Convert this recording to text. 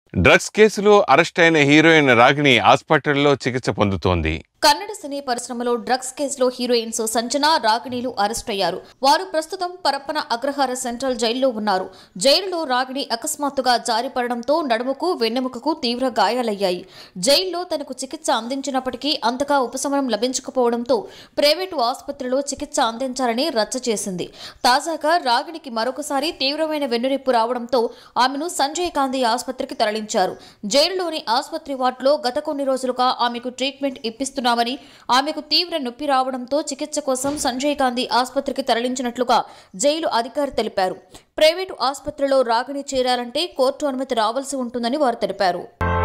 drugs కేసులో arrest అయిన heroine Ragini హాస్పిటల్లో చికిత్స పొందుతోంది కన్నడ సినీ పరిశ్రమలో డ్రగ్స్ కేసులో హీరోయిన్స్ సంచన రాగిణిలు అరెస్ట్ అయ్యారు వారు ప్రస్తుతం పరప్పన అగ్రహార సెంట్రల్ జైల్లో ఉన్నారు జైలులో రాగిణి అకస్మాత్తుగా జారిపడడంతో నడుముకు వెన్నెముకకు తీవ్ర గాయాలయ్యాయి జైల్లో తనకు చికిత్స అందించినప్పటికీ అంతగా ఉపశమనం లభించకపోవడంతో ప్రైవేటు ఆసుపత్రిలో చికిత్స అందించాలని రచ్చ చేసింది తాజాగా రాగిణికి మరొకసారి తీవ్రమైన వెన్నునొప్పి రావడంతో ఆమెను సంజయ్ గాంధీ ఆసుపత్రికి తరలించారు జైలులోని ఆసుపత్రి వార్డులో గత కొన్ని రోజులుగా ఆమెకు ట్రీట్మెంట్ ఇప్పిస్తున్నామని ఆమెకు తీవ్ర నొప్పి రావడంతో చికిత్స కోసం సంజయ్ గాంధీ ఆసుపత్రికి తరలించినట్లుగా జైలు అధికారి తెలిపారు ప్రైవేటు ఆసుపత్రిలో రాగిణి చేరాలంటే కోర్టు అనుమతి రావాల్సి ఉంటుందని వారు తెలిపారు